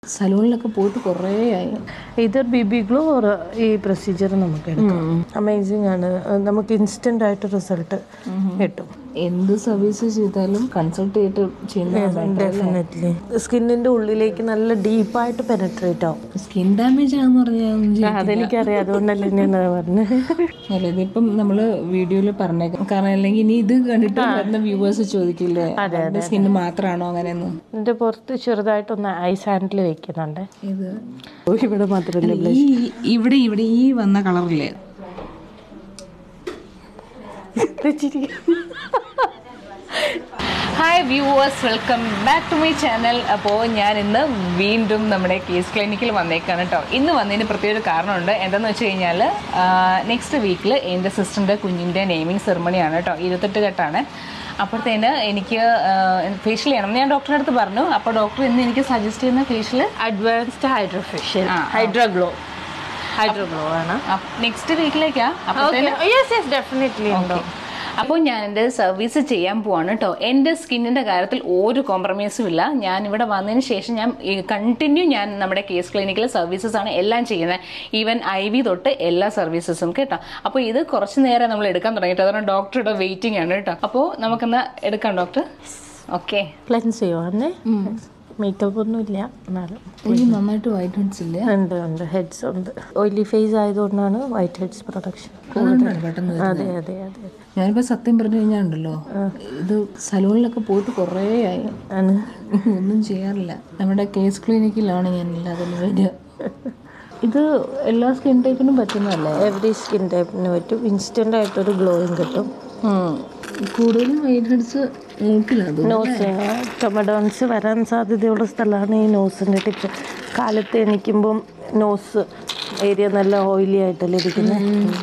സലൂണിലൊക്കെ പോയിട്ട് കുറേ ആയി either B B glow or ഈ പ്രൊസീജിയർ നമുക്ക് എടുക്കാം അമേസിംഗ് ആണ് അഹ് നമുക്ക് ഇൻസ്റ്റന്റ് ആയിട്ട് റിസൾട്ട് കിട്ടും എന്ത് സർവീസ് ചെയ്താലും കൺസൾട്ട് ചെയ്തിട്ട് ചെയ്യുന്ന ഡെഫിനറ്റ്ലി സ്കിന്നിന്റെ ഉള്ളിലേക്ക് നല്ല ഡീപ്പായിട്ട് പെനട്രേറ്റ് ആവും സ്കിൻ ഡാമേജ് ആണെന്ന് പറഞ്ഞാൽ അതെനിക്കറിയാം അതുകൊണ്ടല്ലേ ഞാൻ പറഞ്ഞത് അല്ല ഇതിപ്പം നമ്മൾ വീഡിയോയിൽ പറഞ്ഞേക്കാം കാരണം അല്ലെങ്കിൽ ഇനി ഇത് കണ്ടിട്ട് വരുന്ന വ്യൂവേഴ്സ് ചോദിക്കില്ലേ അവരുടെ സ്കിന്ന് മാത്രമാണോ അങ്ങനെയൊന്നും ഇതിന്റെ പുറത്ത് ചെറുതായിട്ടൊന്ന് ഐസ് ഹാൻഡിൽ വെക്കുന്നുണ്ട് ഇത് ഇവിടെ മാത്രമല്ല ഈ ഇവിടെ ഇവിടെ ഈ വന്ന കളറില്ലേ hi viewers welcome back to my channel അപ്പോൾ ഞാൻ ഇന്ന് വീണ്ടും നമ്മുടെ കേസ് ക്ലിനിക്കിൽ വന്നേക്കാണ് കേട്ടോ ഇന്ന് വന്നതിന് പ്രത്യേക ഒരു കാരണമുണ്ട് എന്താണെന്ന് വെച്ച് കഴിഞ്ഞാൽ നെക്സ്റ്റ് വീക്കിൽ എൻ്റെ സിസ്റ്ററിൻ്റെ കുഞ്ഞിൻ്റെ നെയിമിങ് സെറമണിയാണ് കേട്ടോ ഇരുപത്തെട്ട് കെട്ടാണ് അപ്പോഴത്തേന് എനിക്ക് ഫേഷ്യൽ ചെയ്യണം എന്ന് ഞാൻ ഡോക്ടറിൻ്റെ അടുത്ത് പറഞ്ഞു അപ്പോൾ ഡോക്ടർ ഇന്ന് എനിക്ക് സജസ്റ്റ് ചെയ്യുന്ന facial advanced hydrofacial hydroglow hydroglow ആണ് നെക്സ്റ്റ് വീക്കിലേക്കാ അപ്പോഴത്തേന് യെസ് യെസ് ഡെഫിനറ്റ്ലി ഉണ്ടോ അപ്പോൾ ഞാൻ എൻ്റെ സർവീസ് ചെയ്യാൻ പോവാണ് കേട്ടോ എൻ്റെ സ്കിന്നിൻ്റെ കാര്യത്തിൽ ഒരു കോംപ്രമൈസും ഇല്ല ഞാൻ ഇവിടെ വന്നതിന് ശേഷം ഞാൻ കണ്ടിന്യൂ ഞാൻ നമ്മുടെ കേസ് ക്ലിനിക്കിലെ സർവീസസ് ആണ് എല്ലാം ചെയ്യുന്നത് ഈവൻ ഐ വി തൊട്ട് എല്ലാ സർവീസസും കേട്ടോ അപ്പോൾ ഇത് കുറച്ച് നേരം നമ്മൾ എടുക്കാൻ തുടങ്ങിയിട്ട് അതുകൊണ്ട് ഡോക്ടറുടെ വെയിറ്റിംഗ് ആണ് കേട്ടോ അപ്പോൾ നമുക്കെന്നാ എടുക്കാം ഡോക്ടർ ഓക്കെ ക്ലെൻസ് ചെയ്യുവാന്നേ മേക്കപ്പ് ഒന്നും ഇല്ല എന്നാലും എനിക്ക് നന്നായിട്ട് വൈറ്റ് ഹെഡ്സ് ഇല്ലേ ഉണ്ട് ഉണ്ട് ഹെഡ്സ് ഉണ്ട് ഓയിലി ഫേസ് ആയതുകൊണ്ടാണ് വൈറ്റ് ഹെഡ്സ് പ്രൊഡക്ഷൻ അതുകൊണ്ടാണ് പെട്ടെന്ന് അതെ അതെ അതെ ഞാനിപ്പോൾ സത്യം പറഞ്ഞു കഴിഞ്ഞാൽ ഉണ്ടല്ലോ ഇത് സലൂണിലൊക്കെ പോയിട്ട് കുറേ ആയി ആണ് ഒന്നും ചെയ്യാറില്ല നമ്മുടെ കേസ് ക്ലിനിക്കിലാണ് ഞാൻ എല്ലാത്തിനും വരിക ഇത് എല്ലാ സ്കിൻ ടൈപ്പിനും പറ്റുന്നതല്ലേ എവറി സ്കിൻ ടൈപ്പിന് പറ്റും ഇൻസ്റ്റന്റ് ആയിട്ടൊരു ഗ്ലോയിങ് കിട്ടും കൂടുതലും വൈറ്റ് ഹെഡ്സ് മൂക്കിലത് നോസ് ടൊമഡോൺസ് വരാൻ സാധ്യതയുള്ള സ്ഥലമാണ് ഈ നോസിൻ്റെ ടിപ്പ് കാലത്ത് എണീക്കുമ്പം നോസ് ഏരിയ നല്ല ഓയിലി ആയിട്ടല്ലേ ഇരിക്കുന്നത്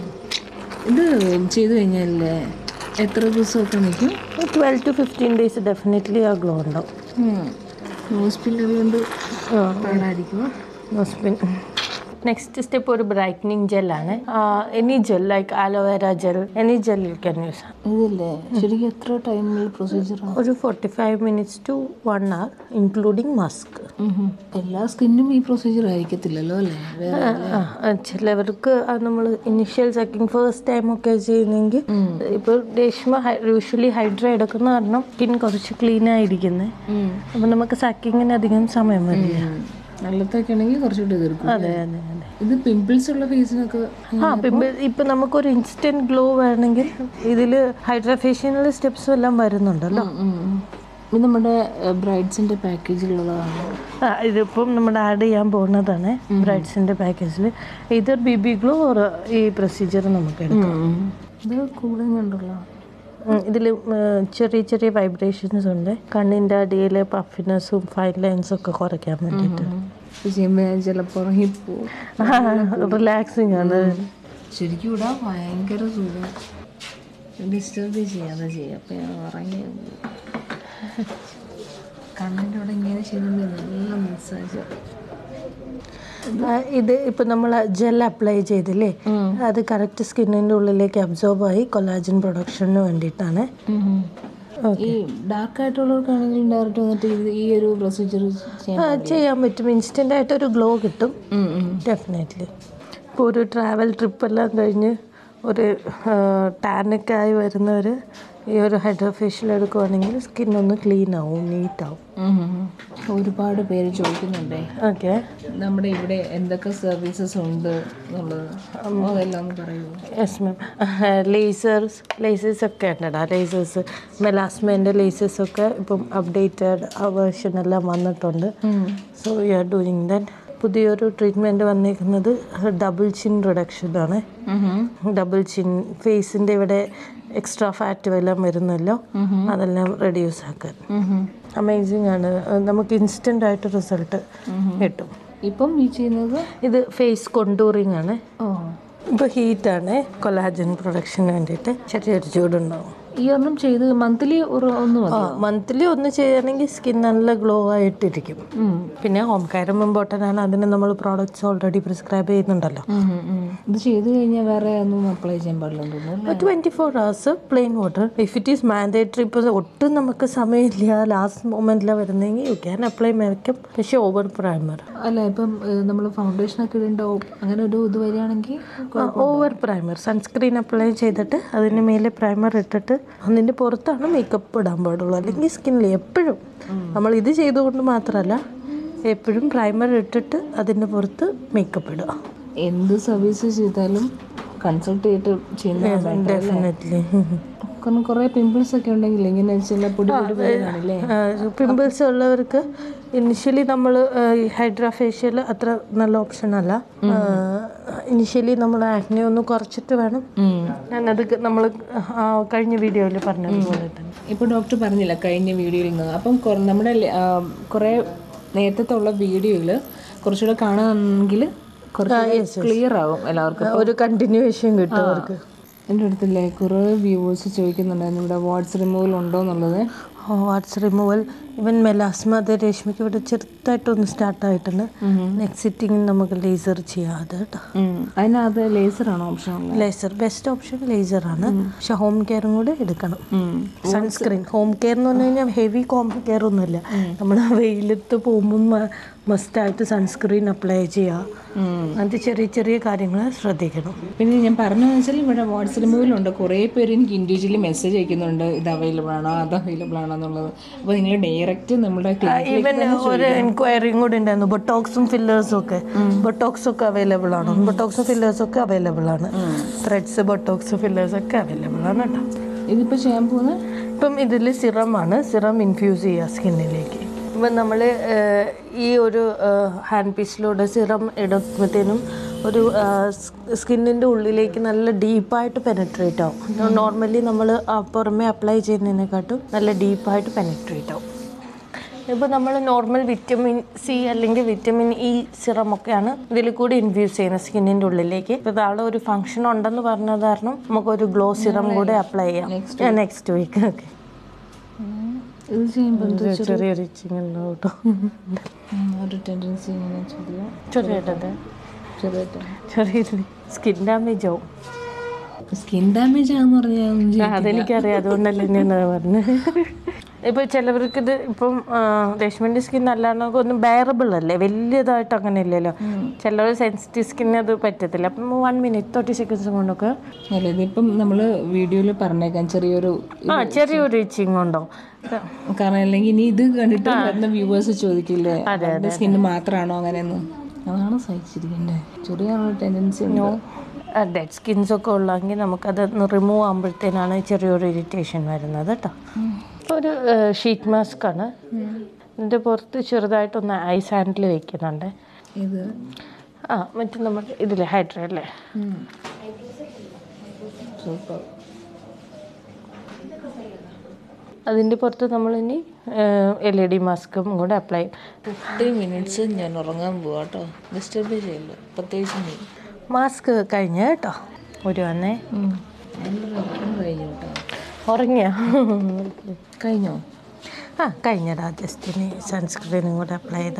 ഇത് ചെയ്തു കഴിഞ്ഞാലേ എത്ര ദിവസമൊക്കെ നിൽക്കും twelve to fifteen days definitely ആ ഗ്ലോ ഉണ്ടാവും ഹോസ്പിറ്റൽ കൊണ്ട് പാടായിരിക്കും നോസ്പിൻ നെക്സ്റ്റ് സ്റ്റെപ്പ് ഒരു ബ്രൈറ്റനിങ് ജെല്ലാണ് any gel like aloe vera gel any gel you can use ഇതല്ലേ ശരിക്കും എത്ര ടൈമിൽ പ്രൊസീജിയറാണ് ഒരു forty five minutes to one hour including mask എല്ലാ സ്കിന്നും ഈ പ്രൊസീജിയർ ആയിരിക്കത്തില്ലല്ലോ അല്ലേ വേറെ ചിലവർക്ക് നമ്മൾ ഇനിഷ്യൽ സെക്കൻഡ് ഫസ്റ്റ് ടൈം ഒക്കെ ചെയ്യുന്നെങ്കിൽ ഇപ്പോൾ രേഷ്മ യൂഷ്വലി ഹൈഡ്ര എടുക്കുന്ന കാരണം സ്കിൻ കുറച്ച് ക്ലീൻ ആയിരിക്കുന്നത് അപ്പം നമുക്ക് സക്കിങ്ങിന് അധികം സമയം വരില്ല നല്ലതൊക്കെ ആണെങ്കിൽ കുറച്ചുകൂടി എതിർക്കും അതെ അതെ അതെ ഇത് പിമ്പിൾസ് ഉള്ള ഫേസിനൊക്കെ ആ പിമ്പ് ഇപ്പം നമുക്കൊരു ഇൻസ്റ്റന്റ് ഗ്ലോ വേണമെങ്കിൽ ഇതിൽ ഹൈഡ്രഫേഷ്യനിൽ സ്റ്റെപ്സും എല്ലാം വരുന്നുണ്ടല്ലോ ഇത് നമ്മുടെ ബ്രൈഡ്സിന്റെ പാക്കേജിലുള്ളതാണ് ആ ഇതിപ്പം നമ്മൾ ആഡ് ചെയ്യാൻ പോകുന്നതാണ് ബ്രൈഡ്സിൻ്റെ പാക്കേജിൽ either B B glow or ഈ പ്രൊസീജിയർ നമുക്ക് എടുക്കാം ഇത് കൂളിംഗ് ഉണ്ടല്ലോ ഇതിൽ ചെറിയ ചെറിയ വൈബ്രേഷൻസ് ഉണ്ട് കണ്ണിൻ്റെ അടിയിൽ പഫിനെസ്സും ഫൈൻ ലൈൻസും ഒക്കെ കുറയ്ക്കാൻ വേണ്ടിയിട്ട് ഇത് ചെയ്യുമ്പോൾ ഞാൻ ചിലപ്പോൾ ഉറങ്ങിപ്പോവും റിലാക്സിങ് ആണ് ശരിക്കും ഇവിടെ ഭയങ്കര സുഖം ഡിസ്റ്റർബ് ചെയ്യാതെ ചെയ്യാം അപ്പം ഞാൻ ഉറങ്ങി കണ്ണിൻ്റെ അവിടെ ഇങ്ങനെ ചെയ്യുന്നത് നല്ല മസാജ് ആ, ഇത് ഇപ്പം നമ്മൾ ജെൽ അപ്ലൈ ചെയ്തില്ലേ അത് കറക്റ്റ് സ്കിന്നിൻ്റെ ഉള്ളിലേക്ക് അബ്സോർബ് ആയി കൊലാജൻ പ്രൊഡക്ഷന് വേണ്ടിയിട്ടാണ് ഈ ഡാർക്ക് ആയിട്ടുള്ളവർക്കാണെങ്കിൽ ഡയറക്റ്റ് വന്നിട്ട് ഇത് ഈ ഒരു പ്രൊസീജിയർ ചെയ്യാൻ ആ, ചെയ്യാൻ പറ്റും ഇൻസ്റ്റൻ്റ് ആയിട്ട് ഒരു ഗ്ലോ കിട്ടും ഡെഫിനറ്റ്ലി ഇപ്പോൾ ഒരു ട്രാവൽ ട്രിപ്പെല്ലാം കഴിഞ്ഞ് ഒരു ടാനൊക്കെ ആയി വരുന്നവർ ഈ ഒരു ഹൈഡ്രോഫേഷ്യൽ എടുക്കുവാണെങ്കിൽ സ്കിൻ ഒന്ന് ക്ലീൻ ആവും നീറ്റ് ആവും ഒരുപാട് പേര് ചോദിക്കുന്നുണ്ടേ ഓക്കെ നമ്മുടെ ഇവിടെ എന്തൊക്കെ സർവീസസ് ഉണ്ട് എന്നുള്ളത് അതെല്ലാം ഒന്ന് പറയൂ യെസ് മാം ലേസേഴ്സ് ലേസേഴ്സ് ഒക്കെ ഉണ്ടടാ ലേസേഴ്സ് മെലാസ്മേൻ്റെ ലേസേഴ്സ് ഒക്കെ ഇപ്പം അപ്ഡേറ്റഡ് ആ വേർഷൻ എല്ലാം വന്നിട്ടുണ്ട് so you are doing that പുതിയൊരു ട്രീറ്റ്മെൻറ്റ് വന്നിരിക്കുന്നത് ഡബിൾ ചിൻ റിഡക്ഷനാണ് ഡബിൾ ചിൻ ഫേസിൻ്റെ ഇവിടെ എക്സ്ട്രാ ഫാറ്റ് എല്ലാം വരുന്നല്ലോ അതെല്ലാം റെഡ്യൂസ് ആക്കാൻ അമേസിങ് ആണ് അത് നമുക്ക് ഇൻസ്റ്റൻ്റ് ആയിട്ട് റിസൾട്ട് കിട്ടും ഇപ്പം ഈ ചെയ്യുന്നത് ഇത് ഫേസ് കൊണ്ടൂറിങ് ആണ് ഓ ഇപ്പോൾ ഹീറ്റാണ് കൊലാജൻ പ്രൊഡക്ഷന് വേണ്ടിയിട്ട് ചെറിയൊരു ചൂടുണ്ടാവും ഈ ഒരെണ്ണം ചെയ്ത് മന്ത്ലി ഒരു ഒന്ന് മതി മന്ത്ലി ഒന്ന് ചെയ്യുകയാണെങ്കിൽ സ്കിൻ നല്ല ഗ്ലോ ആയിട്ടിരിക്കും പിന്നെ ഹോം കെയറും ഇമ്പോർട്ടൻ്റ് ആണ് അതിന് നമ്മൾ പ്രോഡക്റ്റ്സ് ഓൾറെഡി പ്രിസ്ക്രൈബ് ചെയ്യുന്നുണ്ടല്ലോ ഉം, ഉം, ഉം. ഇത് ചെയ്ത് കഴിഞ്ഞാൽ വേറെ ഒന്നും അപ്ലൈ ചെയ്യാൻ പാടില്ലെന്ന് തോന്നുന്നു twenty four hours plain water if it is mandatory ഇപ്പോൾ ഒട്ടും നമുക്ക് സമയമില്ല ലാസ്റ്റ് മൊമെൻറ്റിലാണ് വരുന്നതെങ്കിൽ യു ക്യാൻ അപ്ലൈ മേക്കപ്പ് പക്ഷേ ഓവർ പ്രൈമർ അല്ല ഇപ്പം നമ്മൾ ഫൗണ്ടേഷൻ ഒക്കെ ഇടണ്ടാവും അങ്ങനെ ഒരു ഇത് വരികയാണെങ്കിൽ ഓവർ പ്രൈമർ സൺസ്ക്രീൻ അപ്ലൈ ചെയ്തിട്ട് അതിന് മേലെ പ്രൈമർ ഇട്ടിട്ട് അതിൻ്റെ പുറത്താണ് മേക്കപ്പ് ഇടാൻ പാടുള്ളൂ അല്ലെങ്കിൽ സ്കിന്നിൽ എപ്പോഴും നമ്മൾ ഇത് ചെയ്തുകൊണ്ട് മാത്രമല്ല എപ്പോഴും പ്രൈമർ ഇട്ടിട്ട് അതിൻ്റെ പുറത്ത് മേക്കപ്പ് ഇടുക എന്ത് സർവീസ് ചെയ്താലും കൺസൾട്ട് ചെയ്തിട്ട് ചെയ്യുന്ന ഡെഫിനറ്റ്ലി കാരണം കുറേ പിമ്പിൾസ് ഒക്കെ ഉണ്ടെങ്കിൽ ഇങ്ങനെ ചില പൊടി പൊടി പോലെ കാണില്ലേ പിമ്പിൾസ് ഉള്ളവർക്ക് ഇനിഷ്യലി നമ്മൾ ഹൈഡ്രാ ഫേഷ്യൽ അത്ര നല്ല ഓപ്ഷൻ അല്ല ഇനിഷ്യലി നമ്മൾ ആക്നെ ഒന്ന് കുറച്ചിട്ട് വേണം ഞാനത് നമ്മൾ കഴിഞ്ഞ വീഡിയോയിൽ പറഞ്ഞതുപോലെ തന്നെ ഇപ്പോൾ ഡോക്ടർ പറഞ്ഞില്ല കഴിഞ്ഞ വീഡിയോയിൽ നിന്ന് അപ്പം കൊ- നമ്മുടെ ല- ആ, കുറേ നേരത്തെ ഉള്ള വീഡിയോയിൽ കുറച്ചുകൂടെ കാണുകയാണെങ്കിൽ കുറച്ച് ക്ലിയർ ആകും എല്ലാവർക്കും ഒരു കണ്ടിന്യൂവേഷൻ കിട്ടും അവർക്ക് എൻ്റെ അടുത്തില്ലേ കുറേ വ്യൂവേഴ്സ് ചോദിക്കുന്നുണ്ടായിരുന്നു ഇവിടെ വാട്സ് റിമൂവൽ ഉണ്ടോ എന്നുള്ളത് വാട്സ് റിമൂവൽ ഇവൻ മെലാസ്മ അത് രേഷ്മയ്ക്ക് ഇവിടെ ചെറുതായിട്ടൊന്ന് സ്റ്റാർട്ട് ആയിട്ടുണ്ട് നെക്സ്റ്റ് സിറ്റിംഗ് നമുക്ക് ലേസർ ചെയ്യാം അത് കേട്ടോ അതിനകത്ത് ലേസറാണോ ഓപ്ഷൻ ഉള്ളത് ലേസർ ബെസ്റ്റ് ഓപ്ഷൻ ലേസർ ആണ് പക്ഷെ ഹോം കെയറും കൂടെ എടുക്കണം സൺസ്ക്രീൻ ഹോം കെയർ എന്ന് പറഞ്ഞു കഴിഞ്ഞാൽ ഹെവി കോം കെയർ ഒന്നുമില്ല നമ്മൾ വെയിലത്ത് പോകുമ്പോൾ മസ്റ്റായിട്ട് സൺസ്ക്രീൻ അപ്ലൈ ചെയ്യുക അങ്ങനത്തെ ചെറിയ ചെറിയ കാര്യങ്ങൾ ശ്രദ്ധിക്കണം പിന്നെ ഞാൻ പറഞ്ഞതെന്ന് വെച്ചാൽ ഇവിടെ വാട്സ് റിമൂവലുണ്ട് കുറേ പേര് എനിക്ക് ഇൻഡിവിജ്വലി മെസ്സേജ് അയക്കുന്നുണ്ട് ഇത് അവൈലബിൾ ആണോ അത് അവൈലബിൾ ആണോ എന്നുള്ളത് അപ്പോൾ നിങ്ങൾ ഡയറക്റ്റ് നമ്മുടെ ക്ലിനിക്കിൽ ഈവൻ ഒരു എൻക്വയറിയും കൂടി ഉണ്ടായിരുന്നു ബൊട്ടോക്സും ഫില്ലേഴ്സും ഒക്കെ ബൊട്ടോക്സ് ഒക്കെ അവൈലബിൾ ആണ് ബൊട്ടോക്സും ഫില്ലേഴ്സും ഒക്കെ അവൈലബിൾ ആണ് ത്രെഡ്സ് ബൊട്ടോക്സ് ഫില്ലേഴ്സ് ഒക്കെ അവൈലബിൾ ആണ് കേട്ടോ ഇതിപ്പോൾ ചെയ്യാൻ പോകുന്ന ഇപ്പം ഇതിൽ സിറമാണ് സിറം ഇൻഫ്യൂസ് ചെയ്യുക സ്കിന്നിലേക്ക് ഇപ്പം നമ്മൾ ഈ ഒരു ഹാൻഡ് പീസിലൂടെ സിറം ഇടുമ്പോഴത്തേനും ഒരു സ്കിന്നിൻ്റെ ഉള്ളിലേക്ക് നല്ല ഡീപ്പായിട്ട് പെനട്രേറ്റ് ആവും നോർമലി നമ്മൾ പുറമെ അപ്ലൈ ചെയ്യുന്നതിനെക്കാട്ടും നല്ല ഡീപ്പായിട്ട് പെനട്രേറ്റ് ആവും ഇപ്പോൾ നമ്മൾ നോർമൽ വിറ്റമിൻ സി അല്ലെങ്കിൽ വിറ്റമിൻ ഇ സിറം ഒക്കെയാണ് ഇതിൽ കൂടി ഇൻഫ്യൂസ് ചെയ്യുന്നത് സ്കിന്നിൻ്റെ ഉള്ളിലേക്ക് ഇപ്പോൾ നാളെ ഒരു ഫംഗ്ഷൻ ഉണ്ടെന്ന് പറഞ്ഞത് കാരണം നമുക്കൊരു ഗ്ലോ സിറം കൂടെ അപ്ലൈ ചെയ്യാം നെക്സ്റ്റ് വീക്ക് ഓക്കെ ഇത് ചെയ്യുമ്പോൾ ചെറിയൊരു ഇച്ചിങ് ഉണ്ടാവും കേട്ടോ ഒരു ടെൻഡൻസി ഇങ്ങനെ ചെറിയ ചെറിയത് ചെറുതായിട്ട് ചെറിയൊരു സ്കിൻ ഡാമേജ് ആവും സ്കിൻ ഡാമേജ് ആണെന്ന് പറഞ്ഞാൽ ആ, അതെനിക്കറിയാം അതുകൊണ്ടല്ലേ ഞാൻ പറഞ്ഞത് ഇപ്പോൾ ചിലവർക്ക് ഇത് ഇപ്പം രശ്മിൻ്റെ സ്കിൻ അല്ലാണ്ട് ഒന്നും ബെയറബിൾ അല്ലേ വലിയതായിട്ട് അങ്ങനെ ഇല്ലല്ലോ ചിലർ സെൻസിറ്റീവ് സ്കിൻ അത് പറ്റത്തില്ല അപ്പം വൺ മിനിറ്റ് തേർട്ടി സെക്കൻഡ്സ് കൊണ്ടൊക്കെ അല്ല ഇതിപ്പം നമ്മൾ വീഡിയോയിൽ പറഞ്ഞേക്കാം ചെറിയൊരു ആ ചെറിയൊരു ഇച്ചിങ് ഉണ്ടാവും കാരണം അല്ലെങ്കിൽ ഇനി ഇത് കണ്ടിട്ട് വരുന്ന വ്യൂവേഴ്സ് ചോദിക്കില്ലേ അവരുടെ സ്കിന്ന് മാത്രമാണോ അങ്ങനെയെന്ന് അതാണ് സഹിച്ചിരിക്കണ്ടേ ചെറിയ ടെൻഡൻസി ഉണ്ടോ ഡെഡ് സ്കിൻസ് ഒക്കെ ഉള്ളെങ്കിൽ നമുക്കത് റിമൂവ് ആകുമ്പോഴത്തേനാണ് ചെറിയൊരു ഇറിറ്റേഷൻ വരുന്നത് കേട്ടോ ഒരു ഷീറ്റ് മാസ്ക് ആണ് ഇതിൻ്റെ പുറത്ത് ചെറുതായിട്ടൊന്ന് ഐസ് ഹാൻഡിൽ വെക്കുന്നുണ്ട് ഇത് ആ മറ്റേ നമ്മൾ ഇതിലെ ഹൈഡ്ര അല്ലേ സൂപ്പർ അതിൻ്റെ പുറത്ത് നമ്മളിനി എൽ ഇ ഡി മാസ്കും കൂടെ അപ്ലൈ ഫിഫ്റ്റി മിനിറ്റ്സ് ഞാൻ ഉറങ്ങാൻ പോവാ കേട്ടോ ഡിസ്റ്റർബ് ചെയ്യില്ല പ്രത്യേകിച്ച് നീ മാസ്ക് കഴിഞ്ഞ് കേട്ടോ ഒരു വന്നേ എൻ്റെ ഉറക്കം കഴിഞ്ഞു കേട്ടോ ഉറങ്ങിയ കഴിഞ്ഞോ ആ കഴിഞ്ഞടാ ജസ്റ്റ് ഇനി സൺസ്ക്രീനും കൂടെ അപ്ലൈ ചെയ്ത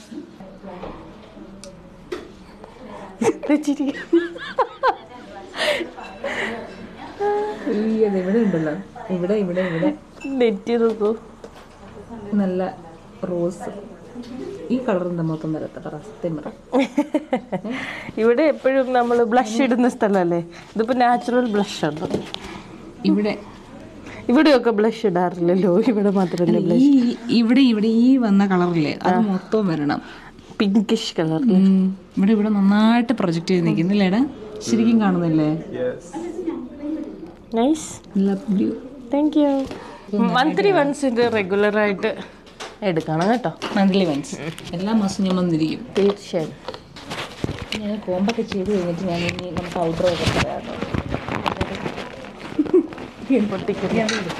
ഈ അത് ഇവിടെ ഉണ്ടല്ലോ ഇവിടെ ഇവിടെ ഇവിടെ നെറ്റ് നോക്കൂ നല്ല റോസ് ഈ കളർ എന്താ മൊത്തം വരത്തട്ട സത്യം പറ ഇവിടെ എപ്പോഴും നമ്മൾ ബ്ലഷ് ഇടുന്ന സ്ഥലമല്ലേ ഇതിപ്പോൾ നാച്ചുറൽ ബ്ലഷ് ആണ് ഇവിടെ ഇവിടെയൊക്കെ ബ്ലഷ് ഇടാറില്ലല്ലോ ഇവിടെ മാത്രമല്ലേ ബ്ലഷ് ഈ ഇവിടെ ഇവിടെ ഈ വന്ന കളറില്ലേ അത് മൊത്തം വരണം പിങ്കിഷ് കളർ ഉം. ഇവിടെ ഇവിടെ നന്നായിട്ട് പ്രൊജക്റ്റ് ചെയ്ത് നിൽക്കുന്നില്ലേടാ ശരിക്കും കാണുന്നില്ലേ നൈസ് നല്ല blue thank you monthly once ഇത് റെഗുലറായിട്ട് എടുക്കണം കേട്ടോ മന്ത്ലി വൺസ് എല്ലാ മാസവും ഞാൻ വന്നിരിക്കും തീർച്ചയായും ഞാൻ കോമ്പൊക്കെ ചെയ്ത് കഴിഞ്ഞിട്ട് ഞാൻ ഇനി നമുക്ക് ഔട്ട്ഡോർ ഒക്കെ പറയാം കേട്ടോ. പൊട്ടിക്കുന്നു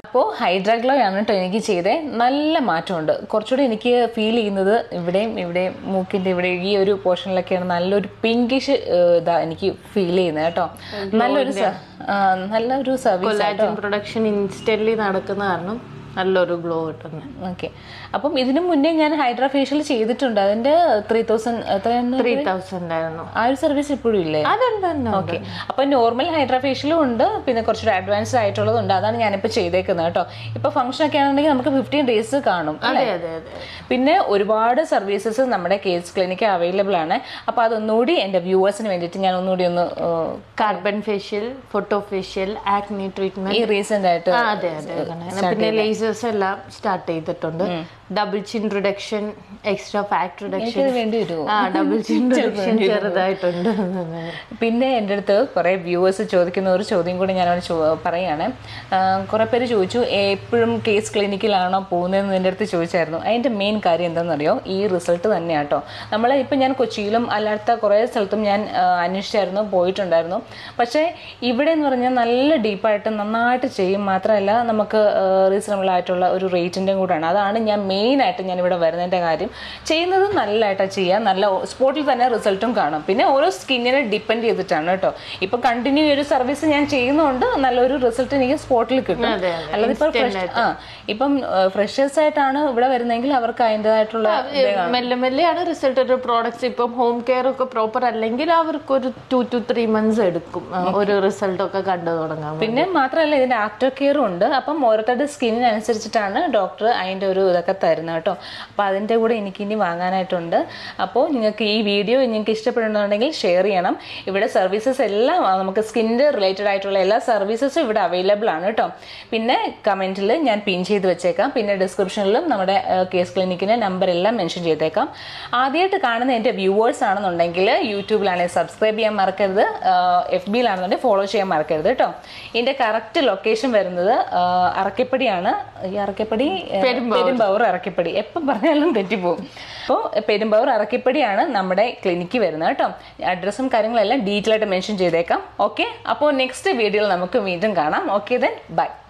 അപ്പോൾ ഹൈഡ്രാഗ്ലോ ആണ് കേട്ടോ എനിക്ക് ചെയ്തേ നല്ല മാറ്റമുണ്ട് കുറച്ചുകൂടി എനിക്ക് ഫീൽ ചെയ്യുന്നത് ഇവിടെയും ഇവിടെയും മൂക്കിൻ്റെ ഇവിടെ ഈ ഒരു പോർഷനിലൊക്കെയാണ് നല്ലൊരു പിങ്കിഷ് ഇതാ എനിക്ക് ഫീൽ ചെയ്യുന്നത് കേട്ടോ നല്ലൊരു സ- ആ, നല്ലൊരു സർവീസ് കൊലാജൻ പ്രൊഡക്ഷൻ ഇൻസ്റ്റന്റ്ലി നടക്കുന്ന കാരണം നല്ലൊരു ഗ്ലോ കിട്ടുന്നത് ഓക്കെ അപ്പം ഇതിനു മുന്നേ ഞാൻ ഹൈഡ്രാ ഫേഷ്യൽ ചെയ്തിട്ടുണ്ട് അതിന്റെ ത്രീ തൗസൻഡ് എത്രയാണ് ത്രീ തൗസൻഡ് ആയിരുന്നു ആ ഒരു സർവീസ് ഇപ്പോഴും ഇല്ലേ അതുണ്ട് ഉണ്ട്. ഓക്കെ അപ്പൊ നോർമൽ ഹൈഡ്രാ ഫേഷ്യലും ഉണ്ട് പിന്നെ കുറച്ചൊരു അഡ്വാൻസ്ഡ് ആയിട്ടുള്ളതുണ്ട് അതാണ് ഞാനിപ്പോൾ ചെയ്തേക്കുന്നത് കേട്ടോ ഇപ്പൊ ഫംഗ്ഷൻ ഒക്കെ ആണെങ്കിൽ നമുക്ക് ഫിഫ്റ്റീൻ ഡേയ്സ് കാണും അതെ അതെ അതെ പിന്നെ ഒരുപാട് സർവീസസ് നമ്മുടെ കേസ് ക്ലിനിക്ക് അവൈലബിൾ ആണ് അപ്പോൾ അതൊന്നുകൂടി എൻ്റെ വ്യൂവേഴ്സിന് വേണ്ടിയിട്ട് ഞാൻ ഒന്നുകൂടി ഒന്ന് ഏഹ്, carbon facial photo facial acne treatment ഈ റീസെന്റ് ആയിട്ട് അതെ അതെ അങ്ങനെ. പിന്നെ ലേസേഴ്സ് എല്ലാം സ്റ്റാർട്ട് ചെയ്തിട്ടുണ്ട് double chin reduction extra fat reduction എനിക്കത് വേണ്ടി വരുമോ ആ ഡബിൾ ചിൻ റിഡക്ഷൻ ചെറുതായിട്ടുണ്ട് പിന്നെ എൻ്റെ അടുത്ത് കുറേ വ്യൂവേഴ്സ് ചോദിക്കുന്ന ഒരു ചോദ്യം കൂടി ഞാൻ അവിടെ ചോ പറയുകയാണ് കുറേ പേര് ചോദിച്ചു എപ്പോഴും കേസ് ക്ലിനിക്കിലാണോ പോകുന്നതെന്ന് എൻ്റെ അടുത്ത് ചോദിച്ചായിരുന്നു അതിൻ്റെ മെയിൻ കാര്യം എന്താണെന്നറിയോ ഈ റിസൾട്ട് തന്നെയാണ് കേട്ടോ നമ്മൾ ഇപ്പം ഞാൻ കൊച്ചിയിലും അല്ലാത്ത കുറേ സ്ഥലത്തും ഞാൻ ആ, അന്വേഷിച്ചായിരുന്നു പോയിട്ടുണ്ടായിരുന്നു പക്ഷേ ഇവിടെ എന്ന് പറഞ്ഞാൽ നല്ല ഡീപ്പായിട്ട് നന്നായിട്ട് ചെയ്യും മാത്രമല്ല നമുക്ക് റീസണബിൾ ആയിട്ടുള്ള ഒരു റേറ്റിൻ്റെ കൂടെയാണ് അതാണ് ഞാൻ മെയിനായിട്ട് ഞാൻ ഇവിടെ വരുന്നതിൻ്റെ കാര്യം ചെയ്യുന്നത് നല്ലതായിട്ടാണ് ചെയ്യുക നല്ല സ്പോട്ടിൽ തന്നെ റിസൾട്ടും കാണും പിന്നെ ഓരോ സ്കിന്നിനെ ഡിപ്പെൻഡ് ചെയ്തിട്ടാണ് കേട്ടോ ഇപ്പൊ കണ്ടിന്യൂ ഒരു സർവീസ് ഞാൻ ചെയ്യുന്നതുകൊണ്ട് നല്ലൊരു റിസൾട്ട് എനിക്ക് സ്പോട്ടിൽ കിട്ടും അതെ, അല്ലാതെ ഇപ്പൊ ഫ്രഷ് ആ ഇപ്പം ഫ്രഷേഴ്സ് ആയിട്ടാണ് ഇവിടെ വരുന്നതെങ്കിൽ അവർക്ക് അതിൻ്റെതായിട്ടുള്ള മെല്ലെ മെല്ലെയാണ് റിസൾട്ട് ഒരു പ്രോഡക്ട്സ് ഇപ്പം ഹോം കെയർ ഒക്കെ പ്രോപ്പർ അല്ലെങ്കിൽ അവർക്ക് ഒരു ടു ടു ത്രീ മന്ത്സ് എടുക്കും ആ, ഒരു റിസൾട്ട് ഒക്കെ കണ്ടു തുടങ്ങാൻ പിന്നെ മാത്രമല്ല ഇതിന്റെ ആഫ്റ്റർ കെയറും ഉണ്ട് അപ്പം ഓരോരുത്തരുടെ സ്കിന്നിനനുസരിച്ചിട്ടാണ് ഡോക്ടർ അതിൻ്റെ ഒരു ഇതൊക്കെ തരുന്നത് കേട്ടോ അപ്പോൾ അതിൻ്റെ കൂടെ എനിക്ക് ഇനി വാങ്ങാനായിട്ടുണ്ട് അപ്പോൾ നിങ്ങൾക്ക് ഈ വീഡിയോ നിങ്ങൾക്ക് ഇഷ്ടപ്പെടുന്നുണ്ടെങ്കിൽ ഷെയർ ചെയ്യണം ഇവിടെ സർവീസസ് എല്ലാം ആ, നമുക്ക് സ്കിന്നിൻ്റെ റിലേറ്റഡ് ആയിട്ടുള്ള എല്ലാ സർവീസസും ഇവിടെ അവൈലബിൾ ആണ് കേട്ടോ പിന്നെ കമൻറ്റിൽ ഞാൻ പിൻ ചെയ്ത് വെച്ചേക്കാം പിന്നെ ഡിസ്ക്രിപ്ഷനിലും നമ്മുടെ കേസ് ക്ലിനിക്കിൻ്റെ നമ്പർ എല്ലാം മെൻഷൻ ചെയ്തേക്കാം ആദ്യമായിട്ട് കാണുന്ന എൻ്റെ വ്യൂവേഴ്സ് ആണെന്നുണ്ടെങ്കിൽ യൂട്യൂബിലാണെങ്കിൽ സബ്സ്ക്രൈബ് ചെയ്യാൻ മറക്കരുത് എഫ് ബിയിലാണെന്നുണ്ടെങ്കിൽ ഫോളോ ചെയ്യാൻ മറക്കരുത് കേട്ടോ ഇതിൻ്റെ കറക്റ്റ് ലൊക്കേഷൻ വരുന്നത് ആ, അറക്കപ്പടിയാണ് ഈ അറക്കപ്പടി ആ, പെരുമ്പാവൂർ അറക്കപ്പടി എപ്പം പറഞ്ഞാലും തെറ്റിപ്പോവും അപ്പോൾ പെരുമ്പാവൂർ അറക്കപ്പടിയാണ് നമ്മുടെ ക്ലിനിക്ക് വരുന്നത് കേട്ടോ അഡ്രസ്സും കാര്യങ്ങളെല്ലാം ഡീറ്റെയിൽ ആയിട്ട് മെൻഷൻ ചെയ്തേക്കാം ഓക്കെ അപ്പോൾ നെക്സ്റ്റ് വീഡിയോയിൽ നമുക്ക് വീണ്ടും കാണാം ഓക്കെ ദെൻ ബൈ